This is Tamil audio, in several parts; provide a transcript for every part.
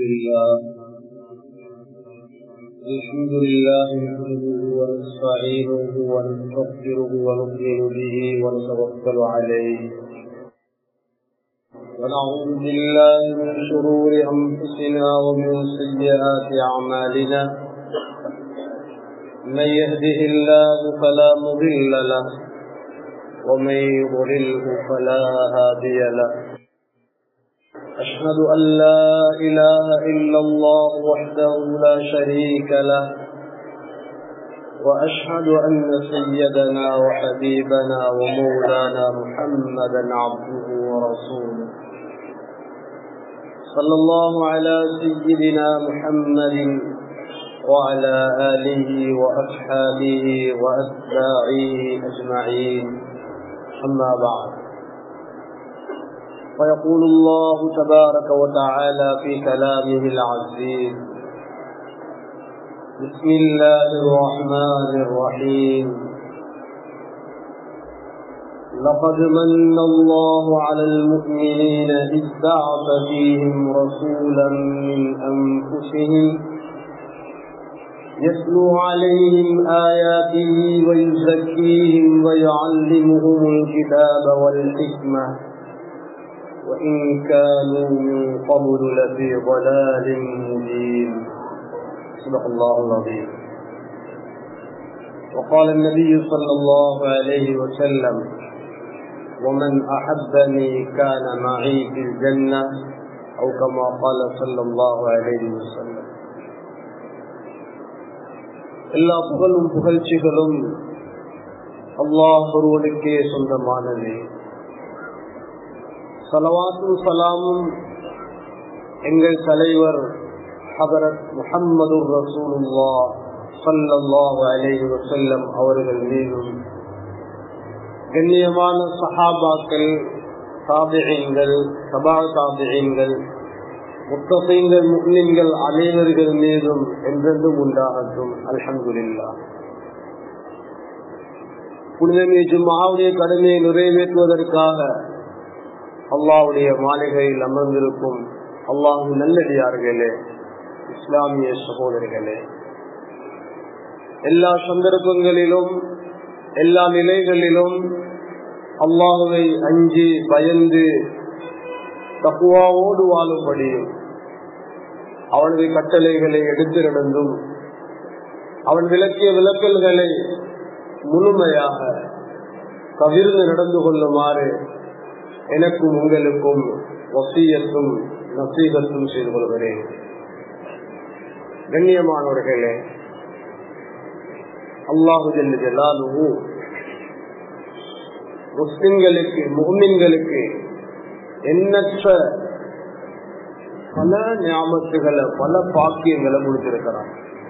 لله الحمد لله نحمده ونستعينه ونستغفره ونؤمن به ونتوكل عليه ونعوذ بالله من شرور انفسنا ومن سيئات اعمالنا من يهده الله فلا مضل له ومن يضلله فلا هادي له أشهد أن لا إله إلا الله وحده لا شريك له وأشهد أن سيدنا وحبيبنا ومولانا محمدا عبده ورسوله صلى الله على سيدنا محمد وعلى آله وأصحابه وأتباعه أجمعين أما بعد فيقول الله تبارك وتعالى في كلامه العزيز بسم الله الرحمن الرحيم لقد من الله على المؤمنين إذ بعث فيهم رسولا من أنفسهم يتلو عليهم آياته ويزكيهم ويعلمهم الكتاب والحكمة وإن كانوا من قبل لفي ضلال مبين صدق الله العظيم وقال النبي صلى الله عليه وسلم ومن أحبني كان معي في الجنة أو كما قال صلى الله عليه وسلم எல்லா புகழும் புகழ்ச்சிகளும் அல்லாஹ் ஒருவனுக்கே சொந்தமானது சலவாத்தும் சலாமும் எங்கள் தலைவர் ஹபரத் முஹம்மது ரசூலுல்லா சல்லல்லாஹு அலைஹி வஸல்லம் அவர்கள் மீதும் கண்ணியமான சஹாபாக்கள் தாபியங்கள் சபா தாபியங்கள் முத்தசைங்கள் முஸ்லிம்கள் அனைவர்கள் மீதும் என்றென்றும் உண்டாகட்டும் அல்ஹம்துலில்லா புனிதமே ஜும்மாவுடைய கடமையை நிறைவேற்றுவதற்காக அல்லாவுடைய மாளிகையில் அமர்ந்திருக்கும் அல்லாஹு நல்லடியார்களே இஸ்லாமிய சகோதரிகளே எல்லா சந்தர்ப்பங்களிலும் எல்லா நிலைகளிலும் அல்லாஹுவை அஞ்சி பயந்து தக்குவாவோடு வாழும்படியும் அவனது கட்டளைகளை எடுத்து நடந்தும் அவன் விளக்கிய விளக்கல்களை முழுமையாக கவிர்ந்து நடந்து கொள்ளுமாறு எனக்கும் உங்களுக்கும் வசியத்தும் நசீகத்தும் செய்து கொள்கிறேன் கண்ணியமானவர்களே அல்லாஹு ஜல்லாலு முஸ்லிம்களுக்கு முகமின்களுக்கு எண்ணற்ற பல ஞாபகத்துகளை பல பாக்கியங்களை கொடுத்திருக்கிறார்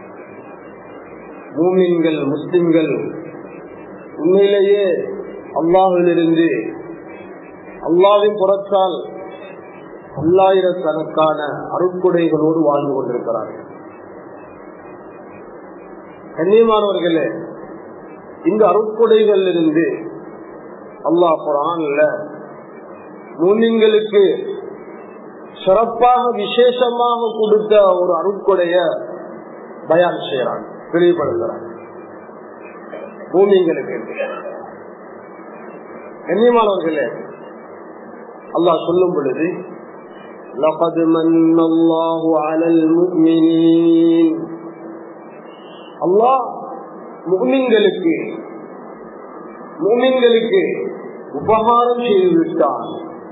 மூமின்கள் முஸ்லிம்கள் உண்மையிலேயே அல்லாஹிலிருந்து அல்லாவின் புறத்தால் பல்லாயிரக்கணக்கான அருட்கொடைகளோடு வாழ்ந்து கொண்டிருக்கிறார்கள் கண்ணியமானவர்களே இந்த அருட்கொடைகள் இருந்து அல்லாஹ் குரான்ல மூமின்களுக்கு சிறப்பாக விசேஷமாக கொடுத்த ஒரு அருட்கொடைய பயான் செய்யறாங்க தெளிவுபடுத்துறாங்க பூமிங்களுக்கு கண்ணியமானவர்களே அல்லாஹ் சொல்லும் பொழுது لقد من الله على المؤمنين அல்லாஹ் முக்மின்களுக்கு முக்மின்களுக்கு உபகாரம் செய்து விட்டான்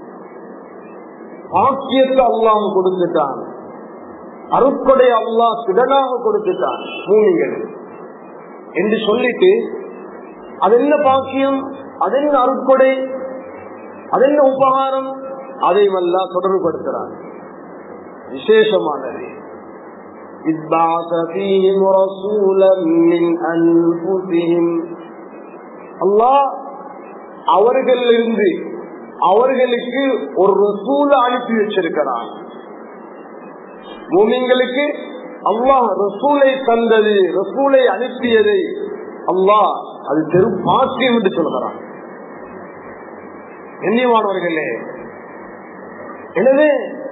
ஆக்கியத்தை அல்லாஹ் கொடுத்துட்டான் அருட்கொடை அல்லாஹ் திடனாக கொடுத்துட்டான் பூமிகளுக்கு என்று சொல்லிட்டு அது என்ன பாக்கியம் அது என்ன அருட்கொடை அது என்ன உபகாரம் அதை வல்லா தொடர்புபடுத்துறான் விசேஷமானது அல்லாஹ் அவர்களிலிருந்து அவர்களுக்கு ஒரு ரசூல அனுப்பி வச்சிருக்கிறான் மூமிங்களுக்கு அல்லாஹ் ரசூலை தந்தது ரசூலை அனுப்பியதை அல்லாஹ் அது பெரும் பாக்கியம் என்று சொல்கிறான் கண்ணியமானவர்களே எனவே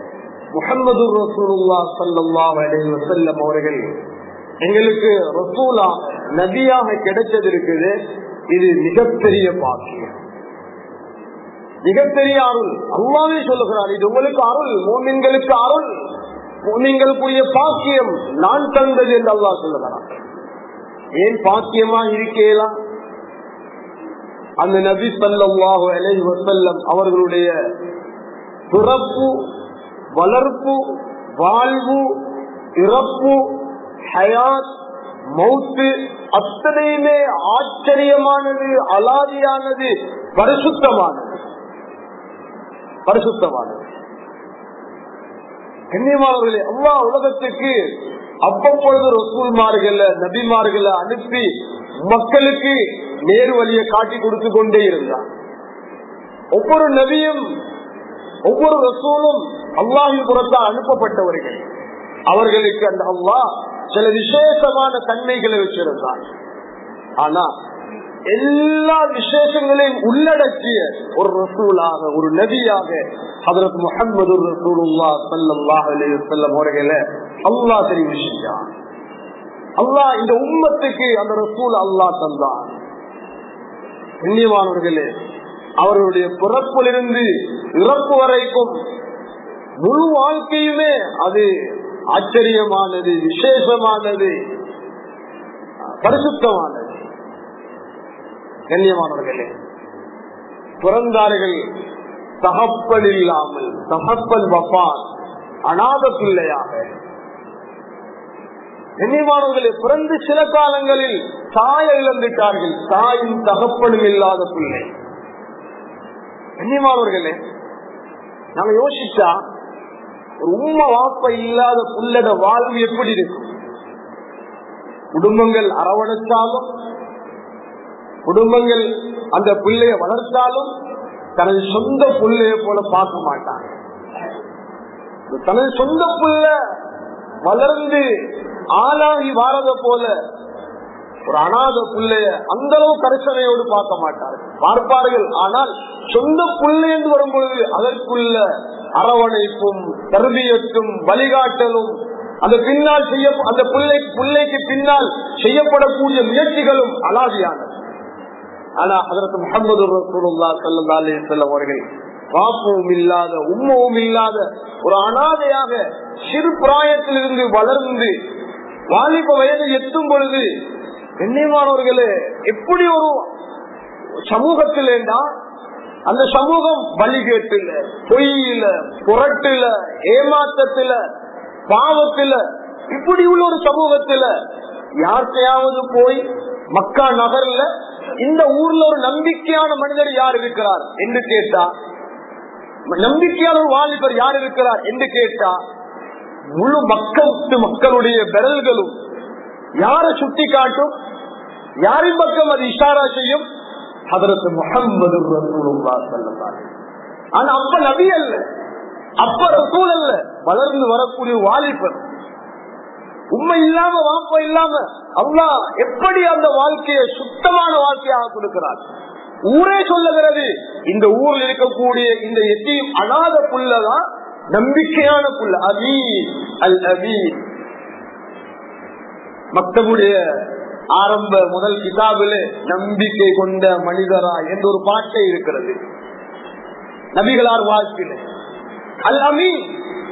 முகமது ரசூலுல்லா சல்லாஹ் அலைஹி வஸல்லம் அவர்கள் எங்களுக்கு ரசூலா நபியாக கிடைச்சது இருக்குது இது மிகப்பெரிய பாக்கியம் மிகப்பெரிய அருள் அல்லாவே சொல்லுகிறார் இது உங்களுக்கு அருள் மோமின்களுக்கு அருள் மோமின்களுக்குரிய பாக்கியம் நான் தந்தது என்று அல்லா சொல்லுகிறார் ஏன் பாக்கியமா இருக்கலாம் அந்த நபி சல்லாஹு அலைஹி வசல்லம் அவர்களுடைய பிறப்பு வளர்ப்பு வாழ்வு இறப்பு ஹயாத் மௌத்து அத்தனையுமே ஆச்சரியமானது அலாதியானது பரிசுத்தமானது பரிசுத்தமானது கண்ணியமானவர்களே அல்லா உலகத்துக்கு அவ்வப்பொழுது ரசூல்மார்களை நபிமார்களை அனுப்பி மக்களுக்கு நேரு வழியை காட்டி கொடுத்து கொண்டே இருந்தார் ஒவ்வொரு நபியும் ஒவ்வொரு ரசூலும் அல்லாஹின் புறத்தால் அனுப்பப்பட்டவர்கள் அவர்களுக்கு அந்த அல்லாஹ் சில விசேஷமான தன்மைகளை வச்சிருந்தார் ஆனா எல்லா விசேஷங்களையும் உள்ளடக்கிய ஒரு ரசூலாக ஒரு நபியாக அதற்கு முகமது ரசூலுல்லா சல்லாஹ் அலையம் அவர்களை அல்லாஹ் தெரிவு செஞ்சான் அல்லாஹ் இந்த உம்மத்துக்கு அந்த ரசூல் அல்லாஹ் தந்தான் கண்ணியமானவர்களே அவர்களுடைய பிறப்பிலிருந்து இறப்பு வரைக்கும் முழு வாழ்க்கையுமே அது ஆச்சரியமானது விசேஷமானது பரிசுத்தமானது கண்ணியமானவர்களே பிறந்தார்கள் தகப்பல் இல்லாமல் தகப்பல் வப்பான் அநாத பிள்ளையாக கண்ணியமானவர்களே பிறந்து சில காலங்களில் தாய இழந்துட்டார்கள் தாயும் தகப்பனும் இல்லாத பிள்ளை கண்ணியமானவர்களே நாங்க யோசிச்சா ஒரு உண்மை வாப்ப இல்லாத புள்ளட வாழ்வு எப்படி இருக்கும் குடும்பங்கள் அரவணைச்சாலும் குடும்பங்கள் அந்த பிள்ளைய வளர்த்தாலும் தனது சொந்த பிள்ளைய போல பார்க்க மாட்டாங்க தனது சொந்த புள்ள வளர்ந்து ஆளாகி வாரத போல ஒரு அநாத பிள்ளைய அந்த அளவு கரிசனையோடு பார்க்க மாட்டார்கள் பார்ப்பார்கள் ஆனால் சொந்த பிள்ளை என்று வரும்பொழுது அதற்குள்ள அரவணைப்பும் தருவியத்தும் வழிகாட்டலும் அந்த பின்னால் செய்ய அந்த பிள்ளை பிள்ளைக்கு பின்னால் செய்யப்படக்கூடிய முயற்சிகளும் அலாதியானது ஆனா அதற்கு முகமது ரசூலுல்லா சல்லா அலிசல்லம் அவர்கள் பாப்பவும் இல்லாத உம்மவும் இல்லாத ஒரு அனாதையாக சிறு பிராயத்திலிருந்து வளர்ந்து வாலிப வயது எத்தும் பொழுது கண்ணியமானவர்களே எப்படி ஒரு சமூகத்தில் அந்த சமூகம் வழிகேட்டுல பொய்யில புரட்டுல ஏமாற்றத்துல பாவத்துல இப்படி உள்ள ஒரு சமூகத்துல யார்கிட்டையாவது போய் மக்கா நகர்ல இந்த ஊர்ல ஒரு நம்பிக்கையான மனிதர் யார் இருக்கிறார் என்று கேட்டா நம்பிக்கையான ஒரு வாலிபர் யார் இருக்கிறார் என்று கேட்டா முழு மக்கள் மக்களுடைய விரல்களும் யாரை சுட்டி காட்டும் யாரின் பக்கம் அது இஷாரா செய்யும் அதற்கு முகம்மது ஆனா அப்ப நபி அல்ல அப்ப ரசூல் அல்ல வளர்ந்து வரக்கூடிய வாலிபர் உண்மை இல்லாம வாப்ப இல்லாம அல்லா எப்படி அந்த வாழ்க்கையை சுத்தமான வாழ்க்கையாக கொடுக்கிறார் ஊரே சொல்லுகிறது இந்த ஊரில் இருக்கக்கூடிய இந்த எத்தையும் அனாத புள்ளதான் நம்பிக்கையான புள்ள அபீ அல் அபீ மக்தபுடைய ஆரம்ப முதல் கிதாபிலே நம்பிக்கை கொண்ட மனிதரா என்ற ஒரு பாட்டை இருக்கிறது நபிகளார் வாழ்க்கையில அல் அமீன்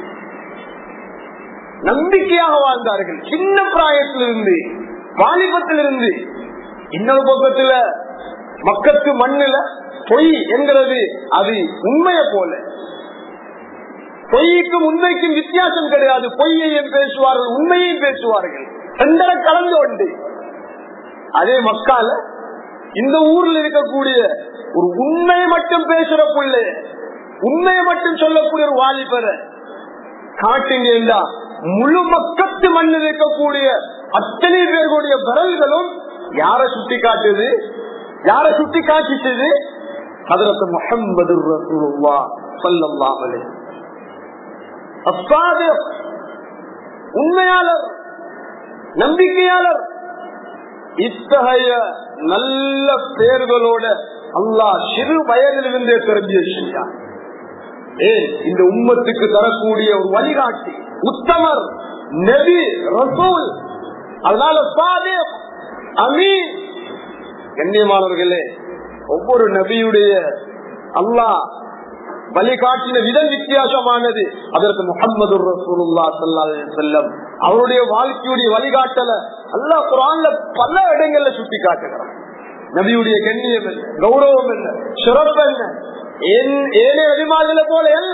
நம்பிக்கையாக வாழ்ந்தார்கள் சின்ன பிராயத்திலிருந்து வாலிபத்திலிருந்து இன்னொரு பக்கத்துல மக்களுக்கு மண்ணுல பொய் என்கிறது அது உண்மைய போல பொய்க்கும் உண்மைக்கும் வித்தியாசம் கிடையாது பொய்யையும் பேசுவார்கள் உண்மையையும் பேசுவார்கள் ரெண்டரை கலந்து உண்டு அதே மக்கால இந்த ஊர்ல இருக்கக்கூடிய ஒரு உண்மையை மட்டும் பேசுற பிள்ளை உண்மையை மட்டும் சொல்லக்கூடிய ஒரு வாலிபரை காட்டுங்கடா முழு மக்கத்து மண்ணில் இருக்கக்கூடிய அத்தனை பேர்களுடைய விரல்களும் யார சுட்டி காட்டுது யார சுட்டி காட்டிச்சது அதற்கு முகமது ரசூலுல்லா ஸல்லல்லாஹு அலைஹி அஸ்ஸாதிக் உண்மையாளர் நம்பிக்கையாளர் இத்தகைய நல்ல பேர்களோட அல்லாஹ் சிறு வயதிலிருந்தே தெரிஞ்சு வச்சிருக்கான் ஏன் இந்த உம்மத்துக்கு தரக்கூடிய ஒரு வழிகாட்டி உத்தமர் நபி ரசூல் அதனால சாதே அமீன் கண்ணியமானவர்களே ஒவ்வொரு நபியுடைய அல்லாஹ் வழிகாட்டின விதம் வித்தியாசமானது அதற்கு முகமது ரசூலுல்லா செல்லம் அவருடைய வாழ்க்கையுடைய வழிகாட்டல அல்லாஹ் குரான்ல பல இடங்கள்ல சுட்டி காட்டுகிறான் நபியுடைய கண்ணியம் என்ன கௌரவம் என்ன சிறப்பு என்ன ஏழை அபிமானிகளை போல அல்ல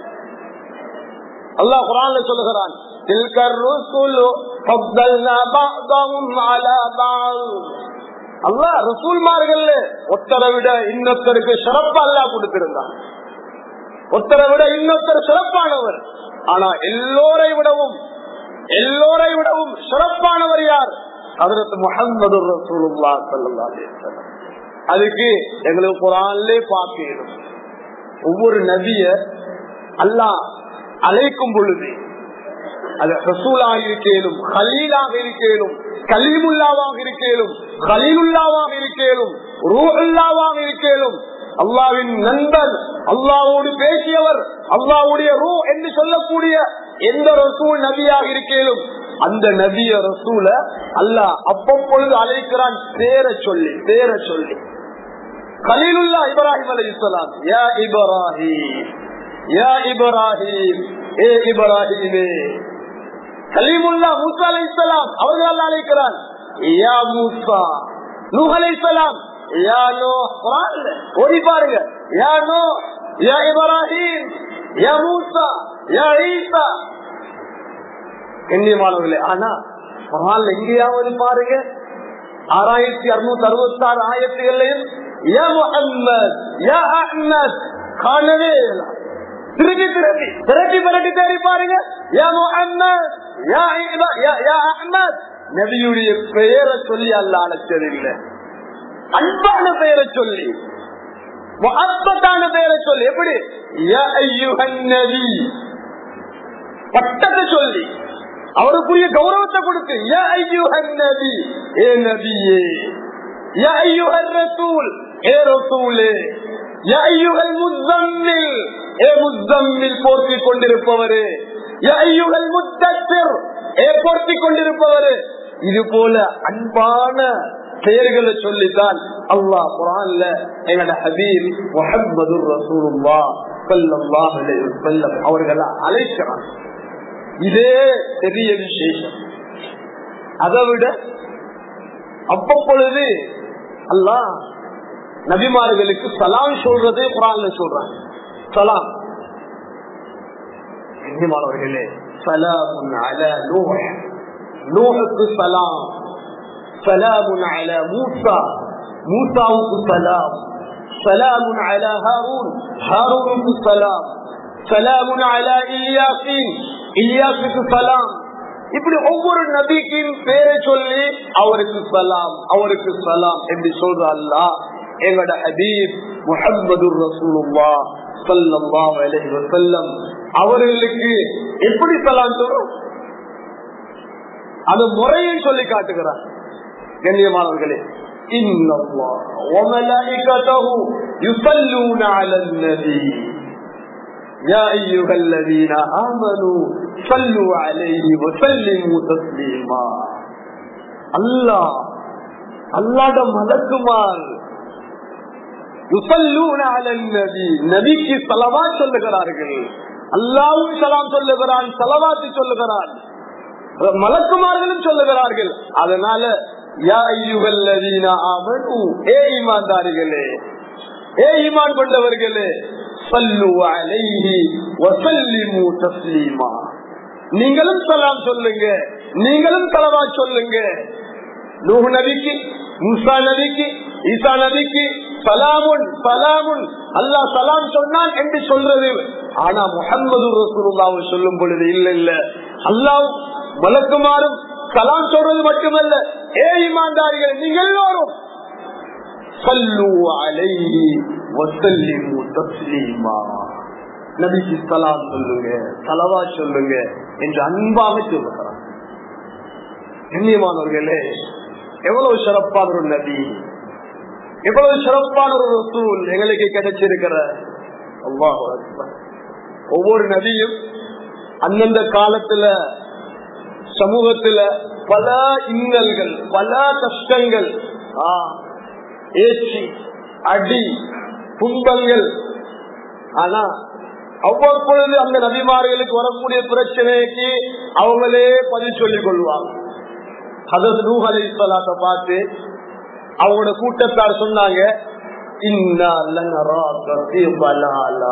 அல்லாஹ் குரான்ல சொல்லுகிறான் تلك الرسل فضلنا بعضهم على بعض அல்லாஹ் ரசூல்மார்கள் ஒத்தரை விட இன்னொருத்தருக்கு சிறப்பு அல்லா கொடுத்திருந்தான் ஒத்தரை விட இன்னொருத்தர் சிறப்பானவர் ஆனா எல்லோரை விடவும் எல்லோரை விடவும் சிறப்பானவர் யார் அதற்கு முகமது ரசூலுல்லா சல்லா அதுக்கு எங்களுக்கு குரான்லே பார்க்கணும் ஒவ்வொரு நபிய அல்லாஹ் அழைக்கும் பொழுது அது ரசூலாக இருக்கேனும் ஹலீலாக இருக்கேனும் கலீமுல்லாவாக இருக்கேனும் ஹலீலுல்லாவாக இருக்கேனும் ரூஹல்லாவாக இருக்கேனும் அல்லாவின் நண்பன் அல்லாவோடு பேசியவர் அல்லாவுடைய ரூ என்று சொல்லக்கூடிய எந்த ரசூல் நபியாக இருக்கேனும் அந்த நபிய ரசூல அல்லாஹ் அப்பப்பொழுது அழைக்கிறான் பேர சொல்லி பேர சொல்லி கலீலுல்லா இப்ராஹிம் அலி இஸ்லாம் யா இப்ராஹிம் யா இப்ராஹிம் ஏ இப்ராஹிமே கலீமுல்லா மூசா அலை இஸ்லாம் அவர்கள் அழைக்கிறான் யா மூசா நூஹ் அலை இஸ்லாம் யா நோ ஓடி பாருங்க யா நோ யா இப்ராஹிம் யா மூசா யா ஈசா கண்ணியமானவர்களே ஆனா குரான்ல எங்கேயாவது பாருங்க ஆறாயிரத்தி அறுநூத்தி அறுபத்தி ஆறு ஆயிரத்துகள்லையும் யா முஹம்மத் யா அஹ்மத் காணவே இல்லை திருப்பி திருப்பி திரட்டி திரட்டி தேடி பாருங்க யா முஹம்மத் யா யா அஹ்மத் நபியுடைய பெயரை சொல்லி அல்ல அழைச்சதில்லை அன்பான பெயரை சொல்லி முகப்பத்தான பெயரை சொல்லி எப்படி பட்டத்தை சொல்லி அவருக்குரிய கௌரவத்தை கொடுத்து நபி ஏ நபியே ரசூல் ஏ ரசூலே முத்தம்மில் ஏ முத்தம்மில் போர்த்திக் கொண்டிருப்பவரே முத்தர் ஏ போர்த்திக் கொண்டிருப்பவரு இது போல அன்பான பெயர்களை சொல்லித்தான் அல்லாஹ் குரான்ல எங்களோட ஹபீப் முஹம்மது ரசூலுல்லா ஸல்லல்லாஹு அலைஹி வஸல்லம் அவர்களை அழைக்கிறான் இதே பெரிய விசேஷம் அதை விட அப்பப்பொழுது அல்லாஹ் நபிமார்களுக்கு சலாம் சொல்றது குரான்ல சொல்றாங்க சலாம் நபிமானவர்களே சலாம் அல நூஹ் நூஹுக்கு சலாம் سلام على موسى موسى سلام سلام على هارون هارون سلام سلام على إلياسين إلياسக்கு சலாம் இப்படி ஒவ்வொரு நபிக்கும் பேரை சொல்லி அவருக்கு சலாம் அவருக்கு சலாம் என்று சொல்ற அல்லா எங்களோட ஹபீப் முஹம்மது ரசூலுல்லா ஸல்லல்லாஹு அலைஹி வஸல்லம் அவர்களுக்கு எப்படி சலாம் சொல்றோம் அது முறையை சொல்லி காட்டுகிறார் கண்ணியமானவர்களே إن الله وملائكته يصلون على النبي يا أيها الذين آمنوا صلوا عليه وسلموا تسليما الله அல்லாட மலக்குமார் நபிக்கு சலவா சொல்லுகிறார்கள் அல்லாவும் சலாம் சொல்லுகிறான் சலவாத்து சொல்லுகிறான் மலக்குமார்களும் சொல்லுகிறார்கள் அதனால ஏ ஈமான்தாரிகளே ஏ ஈமான் கொண்டவர்களே சல்லு அலைஹி வசல்லிமு தஸ்லீமா நீங்களும் சலாம் சொல்லுங்க நீங்களும் தலவா சொல்லுங்க நூஹ் நபிக்கு மூசா நபிக்கு ஈசா நபிக்கு சலாமுன் சலாமுன் அல்லாஹ் சலாம் சொன்னான் என்று சொல்றது ஆனா முகமது ரசூலுல்லாவை சொல்லும் பொழுது இல்ல இல்ல அல்லாஹ் வழக்குமாறும் சலாம் சொல்றது மட்டுமல்ல ஏ இமான்தாரிகள் நீங்க எல்லோரும் சல்லு அலைஹி வசல்லிமு தஸ்லீமா நபிக்கு சலாம் சொல்லுங்க சலவா சொல்லுங்க என்று அன்பாக சொல்லுகிறார் கண்ணியமானவர்களே எவ்வளவு சிறப்பான ஒரு நபி எவ்வளவு சிறப்பான ஒரு ரசூல் எங்களுக்கு கிடைச்சிருக்கிற அல்லாஹ் ஒவ்வொரு நபியும் அந்தந்த காலத்துல சமூகத்துல பல இன்னல்கள் பல கஷ்டங்கள் ஆ, ஏச்சி அடி துன்பங்கள் ஆனா அவ்வப்பொழுது அந்த நபிமார்களுக்கு வரக்கூடிய பிரச்சனைக்கு அவங்களே பதில் சொல்லிக் கொள்வாங்க அதற்கு நூஹ் அலைஹிஸ்ஸலாத்தை பார்த்து அவங்களோட கூட்டத்தார் சொன்னாங்க "இன்னா லனராக ஃபீ ضلالة."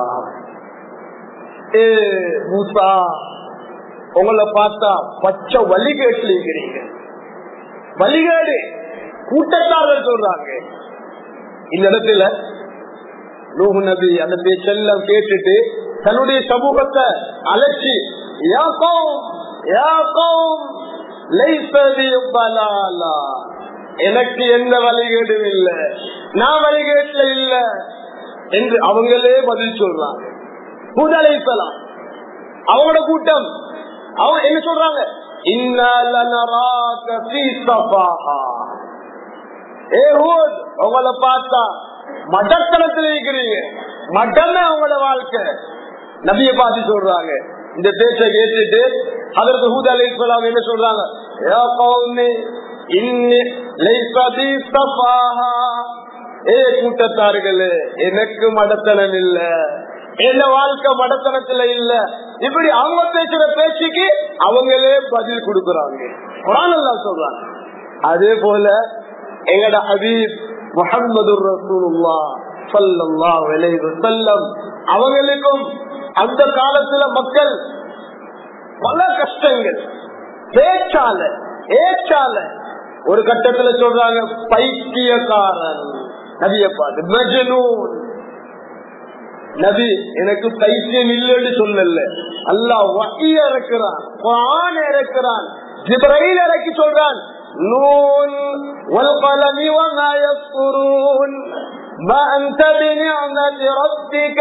ஏ மூசா உங்களை பார்த்தா பச்சை வழிகேட்டில் இருக்கிறீங்க வழிகேடு கூட்டத்தார்கள் சொல்றாங்க இந்த இடத்துல நூஹு நபி அந்த பேச்செல்லாம் கேட்டுட்டு தன்னுடைய சமூகத்தை அழைச்சி "யா கௌம், யா கௌம், லைஸ பி ضلالة." எனக்கு எந்த வழிகேடும் இல்ல நான் வழிகேட்டுல இல்ல என்று அவங்களே பதில் சொல்றாங்க புதலைசலாம் அவங்களோட கூட்டம் அவங்க என்ன சொல்றாங்க "இன்னா லனராக ஃபீ ஸஃபாஹா." ஏ ஹூத், உங்களை பார்த்தா மடத்தனத்தில் இருக்கிறீங்க மடமே உங்களோட வாழ்க்கை நபிய பார்த்து சொல்றாங்க இந்த பேச்சை கேட்டுட்டு அதற்கு ஹூத் அலி என்ன சொல்றாங்க "யா கௌமி, இன்னி லைஸ பி ஸஃபாஹா." ஏ கூட்டத்தார்களே எனக்கு மடத்தனம் இல்ல என்ன வாழ்க்கை மடத்தனத்துல இல்ல இப்படி அவங்க பேசுற பேச்சுக்கு அவங்களே பதில் கொடுக்கறாங்க குரான் அல்லாஹ் சொல்றாங்க அதே போல எங்கட ஹபீப் முகமது ரசூலுல்லா ஸல்லல்லாஹு அலைஹி வஸல்லம் அவங்களுக்கும் அந்த காலத்துல மக்கள் பல கஷ்டங்கள் பேச்சால ஏச்சால ஒரு கட்டத்துல சொல்றாங்க பைத்தியக்காரன் நபிய பார்த்து மஜ்னூன் நபி எனக்கு பைத்தியம் இல்லைன்னு சொல்லல அல்லாஹ் வஹீ இறக்குறான் குர்ஆன் இறக்குறான் ஜிப்ரீல் இறக்கி சொல்றான் நூன் والقلم وما يسطرون ما أنت بنعمة ربك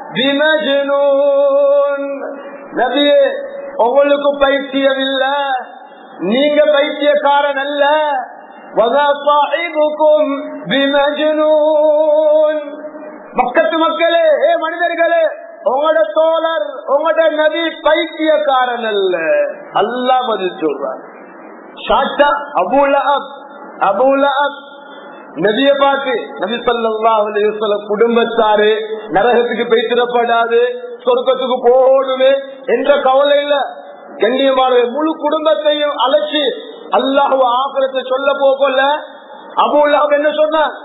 بمجنون நபியே உங்களுக்கு பைத்தியம் இல்ல நீங்க பைத்தியக்காரன் அல்ல وما صاحبكم بمجنون மக்கத்து மக்களே ஏ மனிதர்களே உங்களோட தோழர் உங்களோட நபி பைத்தியக்காரன் அல்ல அல்லா பதில் சொல்றார் ஷாட்டா அபுல அப் அபுல அப் நபிய பார்த்து நபி சொல்லா குடும்பத்தாரு நரகத்துக்கு பேசிடப்படாது சொர்க்கத்துக்கு போகணுமே என்ற கவலையில கண்ணியமான முழு குடும்பத்தையும் அழைச்சி அல்லாஹ் ஆக்கிரத்தை சொல்ல போகல அபுல்லாஹ் என்ன சொன்னார்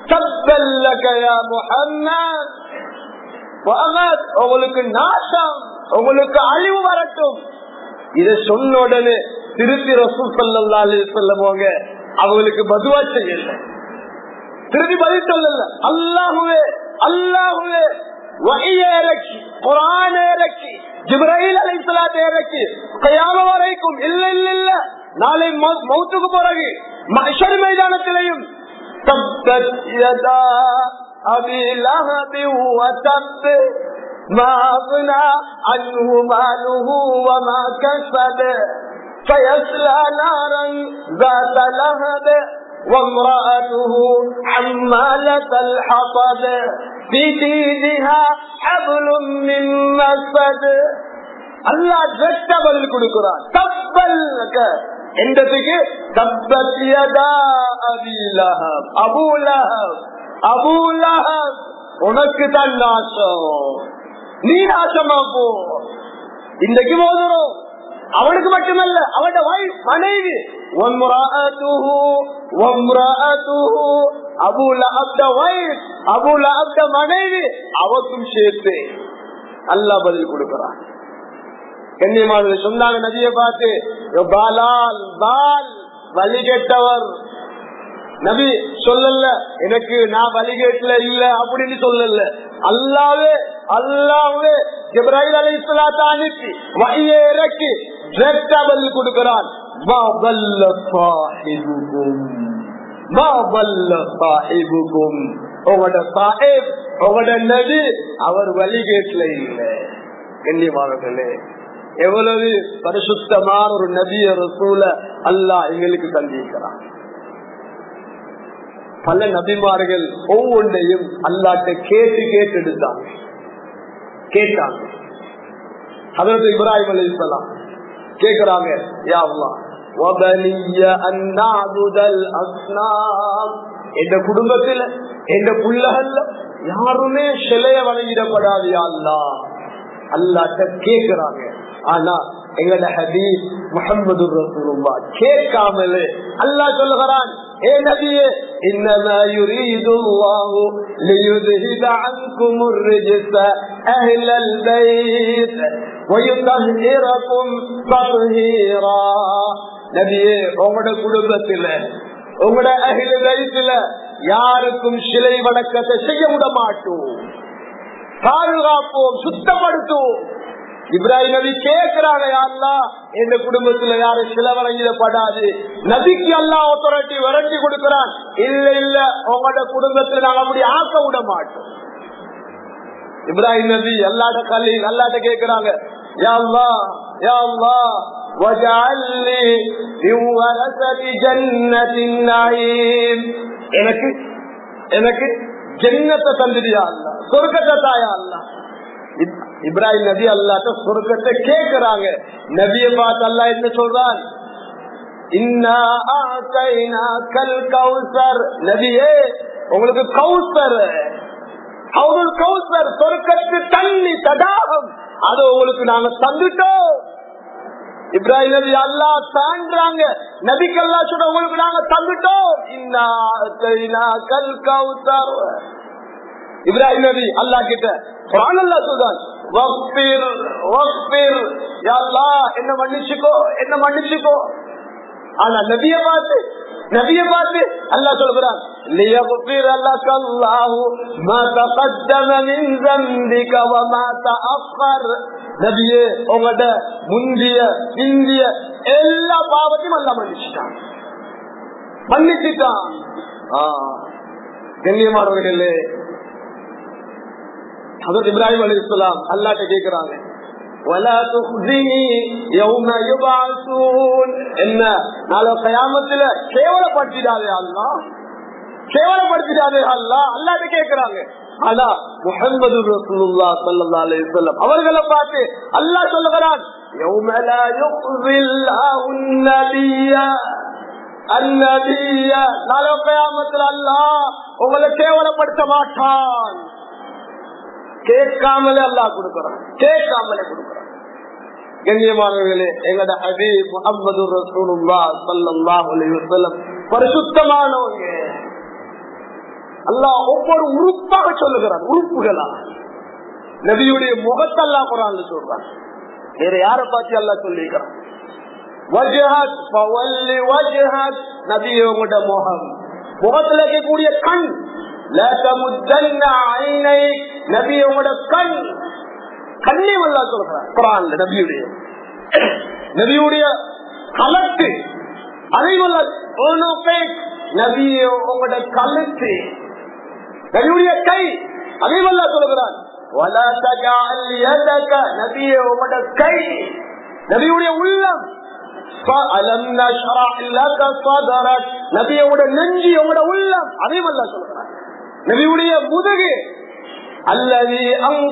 உங்களுக்கு நாசம் உங்களுக்கு அழிவு வரட்டும் இதை சொன்ன உடனே திருப்பி ரசூல் சல்லா சொல்லுவாங்க அவங்களுக்கு பதுவா செய்யல திருப்பி பதில் சொல்லல அல்லாஹுவே அல்லாஹுவே வகையேறக்கி குரான் இறக்கி ஜிப்ரஹீல் அலைஹிஸ்ஸலாத்தை இறக்கி கயாம வரைக்கும் இல்ல இல்ல இல்ல நாளை மௌத்துக்கு பிறகு மஷர் மைதானத்திலையும் تبت يدا أبي لهب وتب ما أغنى عنه ماله وما كسب فيصلى نارا ذات لهب وامرأته حمالة الحطب في جيدها حبل من مسد அல்லாஹ் ஜெட்ட பதில் கொடுக்கிறான் தப்பல் என்றதுக்கு அபூலஹப் அபூலஹப் உனக்கு தான் நாசம் நீ நாசமா போ இன்றைக்கு மோதுறோம் அவனுக்கு மட்டுமல்ல அவனோட வைஃப் மனைவி அபுல அப்த வைஃப் அபுல அப்த மனைவி அவக்கும் சேர்த்து அல்லா பதில் கொடுக்கிறான் கண்ணியமானது சொன்னாங்க நதிய பார்த்து பாலால் பால் வழி கேட்டவர் நபி சொல்லல எனக்கு நான் வழிகேட்டுல இல்ல அப்படின்னு சொல்லல அல்லாவே அல்லாவே இப்ராஹிம் அலி இஸ்லாத்த அனுப்பி வழியை இறக்கி டிரெக்டா பதில் கொடுக்கிறான் உங்களோட சாஹிப் உங்களோட நபி அவர் வழிகேட்டுல இல்ல கண்ணியமானவர்களே எவ்வளவு பரிசுத்தமான ஒரு நபிய ரசூல அல்லாஹ் எங்களுக்கு தந்திருக்கிறான் பல நபிமார்கள் ஒவ்வொன்றையும் அல்லாட்ட கேட்டு கேட்டு எடுத்தாங்க கேட்டாங்க அதற்கு இப்ராஹிம் அலி இஸ்லாம் கேக்குறாங்க யா அல்லாஹ் وَبَنِيَّ أَن نَّعْبُدَ الْأَصْنَامَ எந்த குடும்பத்துல எந்த புள்ளகல்ல யாருமே சிலைய வணங்கிடப்படாது யா அல்லாஹ் அல்லாட்ட கேக்குறாங்க ஆனா எங்கட ஹபீப் முகமது ரசூலுல்லா கேட்காமலே அல்லாஹ் சொல்லுகிறான் ஏ நபியே இன்னமா யுரீது அல்லாஹு லியுذهب عنكم الرجس اهل البيت ويطهركم تطهيرا நபியே உங்களோட குடும்பத்துல உங்களோட அகில வயசுல யாருக்கும் சிலை வணக்கத்தை செய்ய விட மாட்டோம் பாதுகாப்போம் சுத்தப்படுத்துவோம் இப்ராஹிம் நபி கேட்கிறாங்க யாருலா எந்த குடும்பத்துல யாரும் சில வழங்கிடப்படாது நபிக்கு எல்லாம் ஒத்தரட்டி விரட்டி கொடுக்கிறான் இல்ல இல்ல உங்களோட குடும்பத்துல நாங்க அப்படி ஆக்க விட மாட்டோம் இப்ராஹிம் நபி எல்லாட்ட கல்லி எல்லாட்ட கேட்கிறாங்க யா அல்லாஹ் யா அல்லாஹ் وَاجْعَلْنِي مِنْ وَرَثَةِ جَنَّةِ النَّعِيمِ எனக்கு எனக்கு ஜன்னத்தை தந்துடியா அல்ல சொர்க்கத்தை தாயா அல்ல இப்ராஹிம் நபி அல்லாட்ட சொர்க்கத்தை கேக்குறாங்க நபிய பார்த்து அல்லா என்ன சொல்றான் நபியே உங்களுக்கு கௌசர் கௌசர் சொர்க்கத்து தண்ணி தடாகம் அது உங்களுக்கு நாங்க தந்துட்டோம் இப்ராஹிம் நபி அல்லா தாண்டாங்க நபிக்கல்லா சொல்ற உங்களுக்கு நாங்க தந்துட்டோம் இப்ராஹிம் நபி அல்லா கிட்ட அல்லா சொல்றான் என்ன மன்னிச்சுக்கோ என்ன மன்னிச்சுக்கோ ஆனா நபிய பார்த்து நபிய பார்த்து அல்லா சொல்கிறான் ليغفر لك الله ما تقدم من ذنبك وما تأخر நபியே உங்களோட முந்திய இந்திய எல்லா பாவத்தையும் அல்ல மன்னிச்சுட்டான் மன்னிச்சுட்டான் கண்ணியமானவர்களே அதற்கு இப்ராஹிம் அலி இஸ்லாம் அல்லாட்ட கேட்கிறாங்க என்ன நாளை கயாமத்துல கேவலப்படுத்திடாதே அல்லா கேவலப்படுத்திடாதே அல்லா அல்லாட்ட கேட்கிறாங்க ஆனா முகமது ரசூலுல்லா ஸல்லல்லாஹு அலைஹி வஸல்லம் அவர்களை பார்த்து அல்லாஹ் சொல்லுகிறான் يوم لا يخزي الله النبي النبي நாளை கயாமத்தில் அல்லாஹ் உங்களை கேவலப்படுத்த மாட்டான் கேட்காமலே அல்லாஹ் கொடுக்கிறான் கேட்காமலே கொடுக்கிறான் கண்ணியமானவர்களே எங்கட ஹபீப் முகமது ரசூலுல்லா ஸல்லல்லாஹு அலைஹி வஸல்லம் பரிசுத்தமானவங்க அல்லாஹ் ஒவ்வொரு உறுப்பாக சொல்லுகிறான் உறுப்புகளா நபியுடைய முகத்தை அல்லா குரான் சொல்றான் வேற யார பார்த்து அல்லா சொல்லிக்கிறான் நபிய உங்களோட முகம் முகத்துல இருக்கக்கூடிய கண் நபிய உங்களோட கண் கண்ணே அல்லா சொல்றான் குரான் நபியுடைய நபியுடைய கலட்டு அதை நபிய உங்களோட கலட்டு நபியுடைய கை அதே வல்லா சொல்லுகிறான் நபிய உங்களோட கை நபியுடைய உள்ளம் நபியோட நெஞ்சி உங்களோட உள்ளம் அதே வல்லா சொல்லுகிறான் நபியுடைய முதுகு அல்லது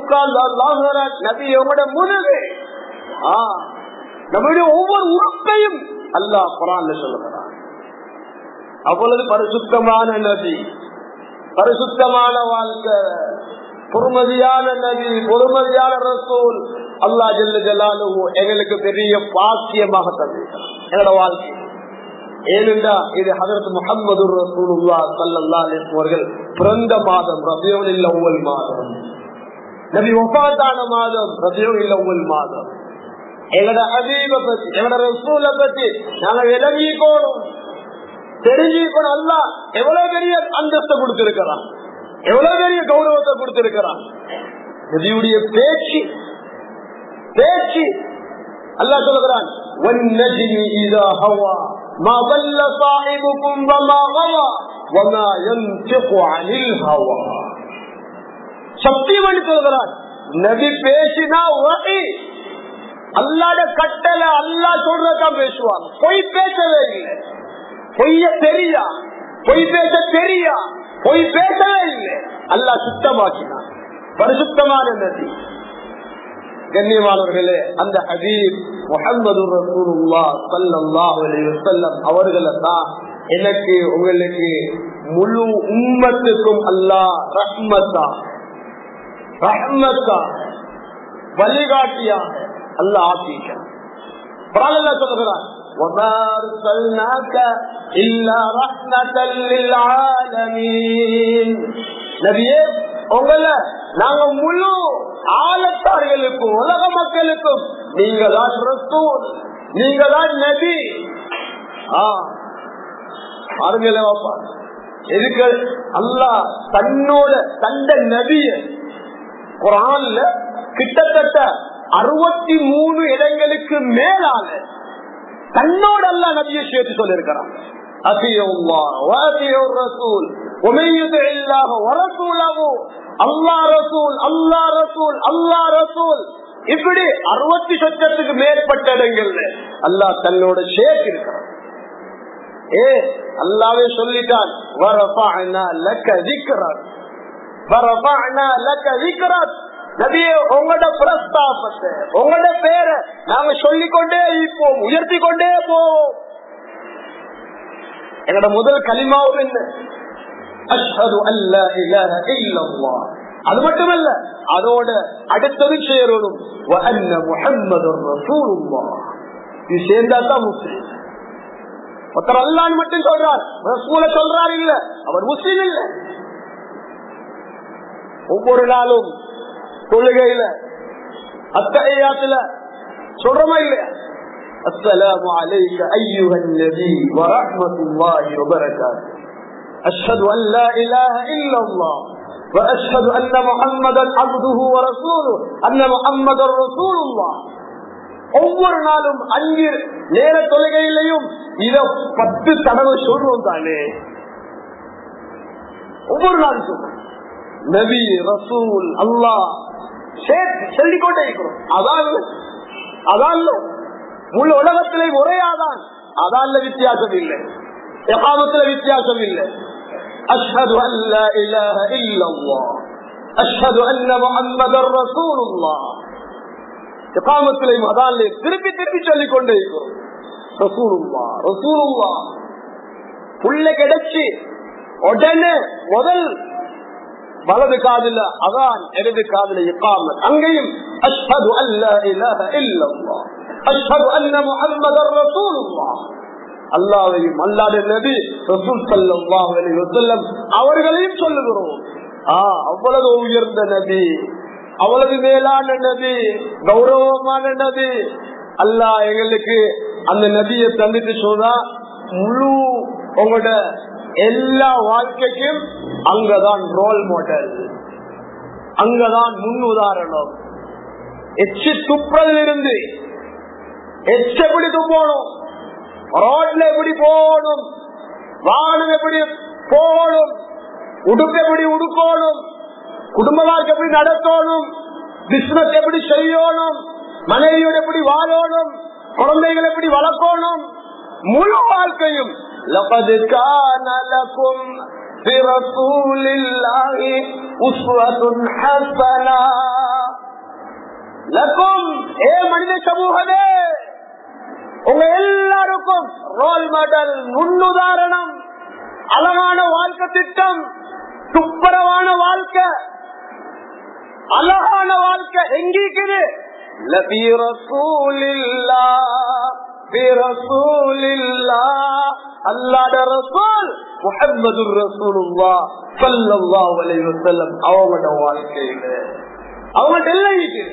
நபியோட முதுகு நம்முடைய ஒவ்வொரு உறுப்பையும் அல்லாஹ் குரான் சொல்லுகிறான் அவ்வளவு பரிசுத்தமான நபி பரிசுத்தமான வாழ்க்கை பொறுமதியான நபி பொறுமதியான ரசூல் அல்லா ஜெல்ல ஜலாலு எங்களுக்கு பெரிய பாக்கியமாக தந்திருக்கிறார் எங்களோட வாழ்க்கை ஏனென்றா இது ஹதரத் முகமது ரசூலுல்லா சல்லல்லா அவர்கள் பிறந்த மாதம் ரபியோல் இல்ல ஒவ்வொரு மாதம் நபி ஒப்பாத்தான மாதம் ரபியோல் இல்ல ஒவ்வொரு மாதம் எங்களோட ஹபீப பத்தி எங்களோட ரசூலை பத்தி நாங்க விளங்கிக்கோணும் தெரிஞ்சுக்கணும் அல்ல எவ்வளவு பெரிய அந்தஸ்தை கொடுத்திருக்கிறான் எவ்வளவு பெரிய கௌரவத்தை கொடுத்திருக்கிறான் நபியுடைய பேச்சு பேச்சு அல்லா சொல்லுகிறான் والنجم إذا هوى ما ضل صاحبكم وما غوى وما ينطق عن الهوى சத்தியம் சொல்கிறான் நபி பேசினா வகை அல்லாட கட்டளை அல்லா சொல்றதான் பேசுவாங்க பொய் பேசவே இல்லை பொய்ய தெரியா பொய் பேச தெரியா பொய் பேசவே இல்லை அல்லா சுத்தமாக்கினான் பரிசுத்தமான நதி கண்ணியமானவர்களே அந்த ஹபீப் முகமது ரசூலுல்லா ஸல்லல்லாஹு அலைஹி வஸல்லம் அவர்களை தான் எனக்கு உங்களுக்கு முழு உம்மத்துக்கும் அல்லாஹ் ரஹ்மத்தா ரஹ்மத்தா வழிகாட்டியாக அல்லாஹ் ஆக்கிக்க குர்ஆன்ல சொல்கிறான் وما أرسلناك إلا رحمة للعالمين நபியே உங்களை நாங்க முழு ஆழத்தார்களுக்கும் உலக மக்களுக்கும் நீங்க தான் ரசூல் நீங்க தான் நபி ஆ பாருங்களே பாப்பா எதுக்கு அல்லாஹ் தன்னோட தந்த நபிய குரான்ல கிட்டத்தட்ட அறுபத்தி மூணு இடங்களுக்கு மேலால தன்னோட அல்லா நபியை சேர்த்து சொல்லிருக்கிறான் இப்படி அறுபத்தி சொச்சத்துக்கு மேற்பட்ட இடங்கள்ல அல்லாஹ் தன்னோட சேர்த்து இருக்கிறான் ஏ அல்லாவே சொல்லிட்டான் நபியே உங்களோட பிரஸ்தாபத்தை உங்களோட பேரை நாங்க சொல்லிக்கொண்டே இருப்போம் உயர்த்தி கொண்டே போவோம் எங்களோட முதல் களிமாவும் என்ன அஷ்ஹது அல்ல இலாஹ இல்லல்லாஹ் அது மட்டுமல்ல அதோட அடுத்தது சேரணும் முகம்மது ரசூலுல்லாஹ் இது சேர்ந்தா தான் முஸ்லீம் ஒருத்தர் அல்லான்னு மட்டும் சொல்றார் ரசூல சொல்றாரு இல்ல அவர் முஸ்லீம் இல்ல ஒவ்வொரு நாளும் தொழுகையில அத்தையாத்துல சொல்றோமா இல்லையா السلام عليك أيها النبي ورحمة الله وبركاته أشهد أن لا إله إلا الله وأشهد أن محمدا عبده ورسوله أن محمدا رسول الله ஒவ்வொரு நாளும் அஞ்சு நேர தொழுகையிலையும் இத பத்து தடவை சொல்றோம் தானே ஒவ்வொரு நாளும் சொல்றோம் நபி ரசூல் அல்லாஹ் சொல்லிக்கொண்டே இருக்கிறோம் அதான் அதான் முழு உலகத்திலே முறையாதான் அதான் வித்தியாசம் இல்லை எகாமத்துல வித்தியாசம் இல்லை அஷ்ஹது அல்ல இலாஹ இல்லல்லாஹ் அஷ்ஹது அன்ன முஹம்மதர் ரசூலுல்லாஹ் எகாமத்திலையும் அதான் திருப்பி திருப்பி சொல்லிக் கொண்டே இருக்கிறோம் ரசூலுல்லா ரசூலுல்லா புள்ள கிடைச்சி உடனே முதல் வலது காதுல அதான் இடது காதுல இக்காம அங்கேயும் அஷ்ஹது அல்ல இலாஹ இல்லல்லாஹ் அஷ்ஹது அன்ன முஹம்மதர் ரசூலுல்லாஹ் அல்லாஹ்வையும் அல்லாஹ்வுடைய நபி ரசூல் ஸல்லல்லாஹு அலைஹி வஸல்லம் அவர்களையும் சொல்லுகிறோம் ஆ அவ்வளவு உயர்ந்த நபி அவ்வளவு மேலான நபி கௌரவமான நபி அல்லாஹ் எங்களுக்கு அந்த நபியை தந்துட்டு சொன்னா முழு உங்களோட எல்லா வாழ்க்கைக்கும் அங்கதான் ரோல் மாடல் அங்கதான் முன் உதாரணம் எச்சு துப்புறதுல இருந்து எச்சு எப்படி துப்போணும் ரோட்ல எப்படி போகணும் வாகனம் எப்படி போகணும் உடுப்பு எப்படி உடுக்கணும் குடும்ப வாழ்க்கை எப்படி நடத்தணும் பிசினஸ் எப்படி செய்யணும் மனைவியோட எப்படி வாழணும் குழந்தைகள் எப்படி வளர்க்கணும் முழு வாழ்க்கையும் لقد كان لكم في رسول الله أسوة حسنة لكم ஏ மனித சமூகமே உங்க எல்லாருக்கும் ரோல் மாடல் முன்னுதாரணம் அழகான வாழ்க்கை திட்டம் துப்புரவான வாழ்க்கை அழகான வாழ்க்கை எங்கிக்குது لفي رسول الله في رسول الله அல்லாட ரசூல் முஹம்மது ரசூலுல்லா ஸல்லல்லாஹு அலைஹி வஸல்லம் அவங்களோட வாழ்க்கையில அவங்கள்ட்ட எல்லாம் இருக்குது